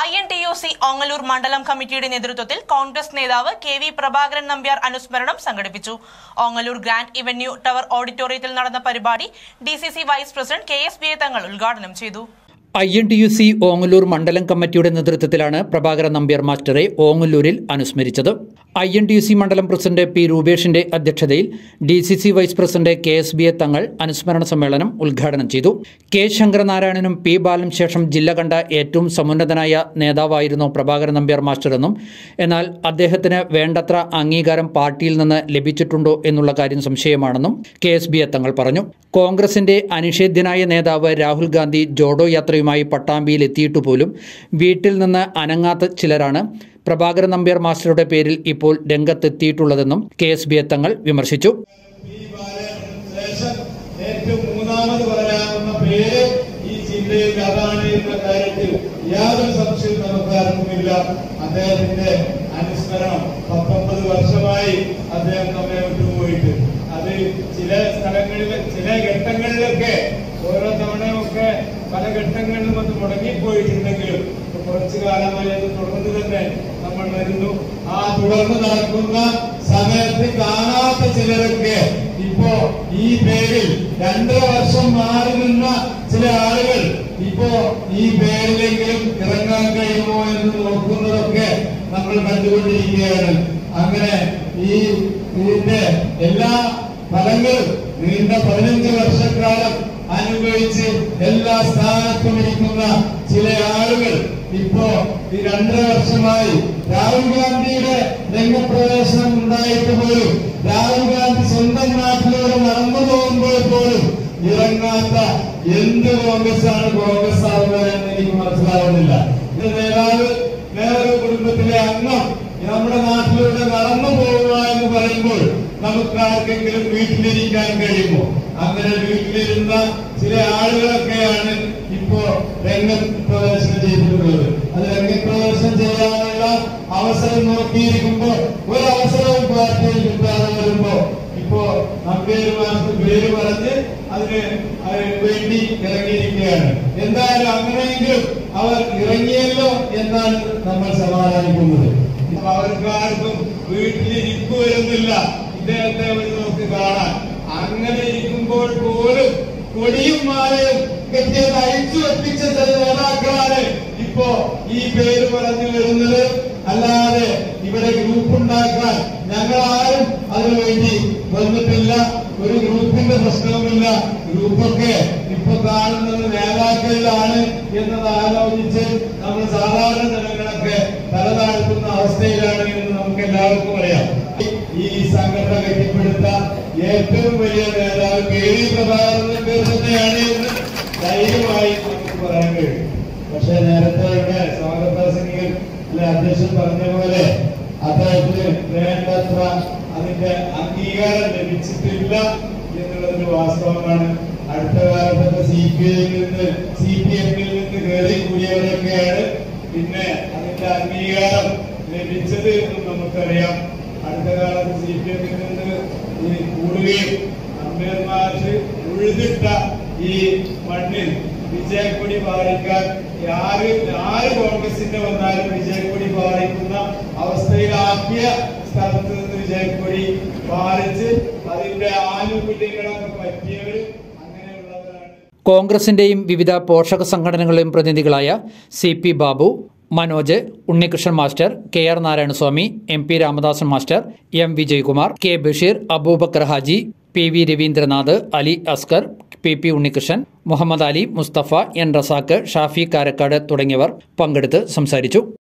I N T U C Ongallur മണ്ഡലം കമ്മിറ്റിയുടെ നേതൃത്വത്തിൽ കോൺഗ്രസ് നേതാവ് കെ വി പ്രഭാകരൻ നമ്പ്യാർ അനുസ്മരണം സംഘടിപ്പിച്ചു ഓങ്ങല്ലൂർ ഗ്രാൻഡ് ഇവന്യൂ ടവർ ഓഡിറ്റോറിയത്തിൽ നടന്ന പരിപാടി D C C vice president K S B A തങ്ങൾ ഉദ്ഘാടനം ചെയ്തു I N T U C Ongallur മണ്ഡലം കമ്മിറ്റിയുടെ നേതൃത്വത്തിലാണ് പ്രഭാകരൻ നമ്പ്യാർ മാസ്റ്ററെ ഓങ്ങല്ലൂരിൽ അനുസ്മരിച്ചത് I N T U C മണ്ഡലം പ്രസിഡന്റ് പി രൂപേഷിന്റെ അധ്യക്ഷതയിൽ D C C vice president K S B A തങ്ങൾ അനുസ്മരണ സമ്മേളനം ഉദ്ഘാടനം ചെയ്തു കെ ശങ്കരനാരായണനും പി ബാലനും ശേഷം ജില്ല കണ്ട ഏറ്റവും സമുന്നതനായ നേതാവായിരുന്നു പ്രഭാകരൻ നമ്പ്യാർ മാസ്റ്ററെന്നും എന്നാൽ അദ്ദേഹത്തിന് വേണ്ടത്ര അംഗീകാരം പാർട്ടിയിൽ നിന്ന് ലഭിച്ചിട്ടുണ്ടോ എന്നുള്ള കാര്യം സംശയമാണെന്നും കെ എസ് ബി എ തങ്ങൾ പറഞ്ഞു കോൺഗ്രസിന്റെ അനിഷേധ്യനായ നേതാവ് രാഹുൽ ഗാന്ധി ജോഡോ യാത്രയുമായി പട്ടാമ്പിയിൽ എത്തിയിട്ടു പോലും വീട്ടിൽ നിന്ന് അനങ്ങാത്ത ചിലരാണ് പ്രഭാകരൻ നമ്പ്യാർ മാസ്റ്ററുടെ പേരിൽ ഇപ്പോൾ രംഗത്തെത്തിയിട്ടുള്ളതെന്നും കെ എസ് ബി എ തങ്ങൾ വിമർശിച്ചു പി ബാലൻ ശേഷം ഏറ്റവും മൂന്നാമത് പറയാവുന്ന പേര് ഈ ജില്ലയിൽ അതാണ് എന്ന കാര്യത്തിൽ യാതൊരു സംശയവും നമുക്കാർക്കുമില്ല അദ്ദേഹത്തിന്റെ അനുസ്മരണം പത്തൊമ്പത് വർഷമായി അദ്ദേഹം നമ്മെ വിട്ടുപോയിട്ട് അത് ചില സ്ഥലങ്ങളിൽ ചില ഘട്ടങ്ങളിലൊക്കെ ഓരോ തവണയൊക്കെ പല ഘട്ടങ്ങളിലും അത് മുടങ്ങിപ്പോയിട്ടുണ്ടെങ്കിലും ഇപ്പൊ കുറച്ചു കാലമായി അത് തുടർന്ന് തന്നെ നമ്മൾ വരുന്നു ആ തുടർന്ന് നടക്കുന്ന സമയത്ത് കാണാത്ത ചിലരൊക്കെ ഇപ്പോ ഈ പേരിൽ രണ്ടര വർഷം മാറി നിന്ന ചില ആളുകൾ ഇപ്പോ ഈ പേരിലെങ്കിലും ഇറങ്ങാൻ കഴിയുമോ എന്ന് നോക്കുന്നതൊക്കെ നമ്മൾ കണ്ടുകൊണ്ടിരിക്കുകയാണ് അങ്ങനെ ഈ ഇതിന്റെ എല്ലാ ഫലങ്ങളും നീണ്ട പതിനഞ്ച് വർഷക്കാലം അനുഭവിച്ച് എല്ലാ സ്ഥാനത്തും ഇരിക്കുന്ന ചില ആളുകൾ ഇപ്പോ ഈ രണ്ടര വർഷമായി രാഹുൽ ഗാന്ധിയുടെ രംഗപ്രവേശനം ഉണ്ടായിട്ട് പോലും രാഹുൽ ഗാന്ധി സ്വന്തം നാട്ടിലൂടെ നടന്നു പോകുമ്പോൾ പോലും ഇറങ്ങാത്ത എന്ത് കോൺഗ്രസ് ആണ് കോൺഗ്രസ് ആവുന്നതെന്ന് എനിക്ക് മനസ്സിലാവുന്നില്ല ഇത് നേതാവ് വേറൊരു കുടുംബത്തിലെ അംഗം നമ്മുടെ നാട്ടിലൂടെ നടന്നു പോവുക എന്ന് പറയുമ്പോൾ നമുക്ക് ആർക്കെങ്കിലും വീട്ടിലിരിക്കാൻ കഴിയുമോ അങ്ങനെ വീട്ടിലിരുന്ന ചില ആളുകളൊക്കെയാണ് ഇപ്പോ രംഗപ്രവേശനം ചെയ്തിട്ടുള്ളത് അത് രംഗപ്രവേശനം ചെയ്യാനുള്ള അവസരം നോക്കിയിരിക്കുമ്പോ ഒരു അവസരവും പാർട്ടിയിൽ കിട്ടാതെ വരുമ്പോ ഇപ്പോ നമ്പേര് മാസം പേര് പറഞ്ഞ് അതിന് അതിന് വേണ്ടി ഇറങ്ങിയിരിക്കുകയാണ് എന്തായാലും അങ്ങനെയെങ്കിലും അവർ ഇറങ്ങിയല്ലോ എന്നാണ് നമ്മൾ സമാധാനിക്കുന്നത് ഇപ്പൊ അവർക്ക് ആർക്കും വീട്ടിലിരിക്കുവരുന്നില്ല ഇദ്ദേഹത്തെ ഒരു നോക്ക് കാണാൻ അങ്ങനെ ഇരിക്കുമ്പോൾ പോലും കൊടിയും മാലയും കെട്ടിയത് അഴിച്ചു വെപ്പിച്ച ചില നേതാക്കളാണ് ഇപ്പോ ഈ പേര് പറഞ്ഞു വരുന്നത് അല്ലാതെ ഇവിടെ ഗ്രൂപ്പ് ഉണ്ടാക്കാൻ ഞങ്ങൾ ആരും അതിനു വേണ്ടി വന്നിട്ടില്ല ഒരു ഗ്രൂപ്പിന്റെ പ്രശ്നവുമില്ല ഗ്രൂപ്പൊക്കെ ഇപ്പൊ കാണുന്നത് നേതാക്കളിലാണ് എന്നത് ആലോചിച്ച് നമ്മൾ സാധാരണ ജനങ്ങളൊക്കെ തലതാഴ്ത്തുന്ന അവസ്ഥയിലാണ് എന്ന് നമുക്ക് എല്ലാവർക്കും അറിയാം ഈ സംഘടന കെട്ടിപ്പടുത്ത ഏറ്റവും വലിയ നേതാവ് കെ വി പ്രഭാകരന്റെ പേര് തന്നെയാണ് എന്ന് ധൈര്യമായി നമുക്ക് പറയാൻ കഴിയും പക്ഷെ നേരത്തെ ഇവിടെ സ്വാഗത പ്രസംഗികൻ അല്ലെ അധ്യക്ഷൻ പറഞ്ഞ പോലെ അദ്ദേഹത്തിന് വേണ്ടത്ര അതിന്റെ അംഗീകാരം ലഭിച്ചിട്ടില്ല എന്നുള്ളതൊരു വാസ്തവമാണ് അടുത്ത കാലത്തൊക്കെ സി പി ഐയിൽ നിന്ന് സി പി എമ്മിൽ നിന്ന് കയറി കൂടിയവരൊക്കെയാണ് പിന്നെ അതിന്റെ അംഗീകാരം ലഭിച്ചത് എന്നും നമുക്കറിയാം അടുത്ത കാലത്ത് സി പി എമ്മിൽ നിന്ന് ഈ കൂടുകയും അമ്പേർമാർക്ക് ഉഴുതിട്ട ഈ മണ്ണിൽ വിജയക്കൊടി പാറിക്കാൻ ആര് ആര് കോൺഗ്രസിന്റെ വന്നാലും വിജയക്കൊടി പാറിക്കുന്ന അവസ്ഥയിലാക്കിയ സ്ഥലത്ത് നിന്ന് വിജയക്കൊടി പാറിച്ച് അതിന്റെ ആനുകൂല്യങ്ങളൊക്കെ പറ്റിയവർ അങ്ങനെയുള്ളവരാണ് കോൺഗ്രസിന്റെയും വിവിധ പോഷക സംഘടനകളുടെയും പ്രതിനിധികളായ C P Babu Manoj Unnikrishnan master K R Narayanaswamy M P Ramadasan master M Vijayakumar K Basheer Abubakar Haji P V Ravindranath Ali Askar P P Unnikrishnan Muhammad Ali Mustafa N Razak Shafi Karakkad തുടങ്ങിയവർ പങ്കെടുത്ത് സംസാരിച്ചു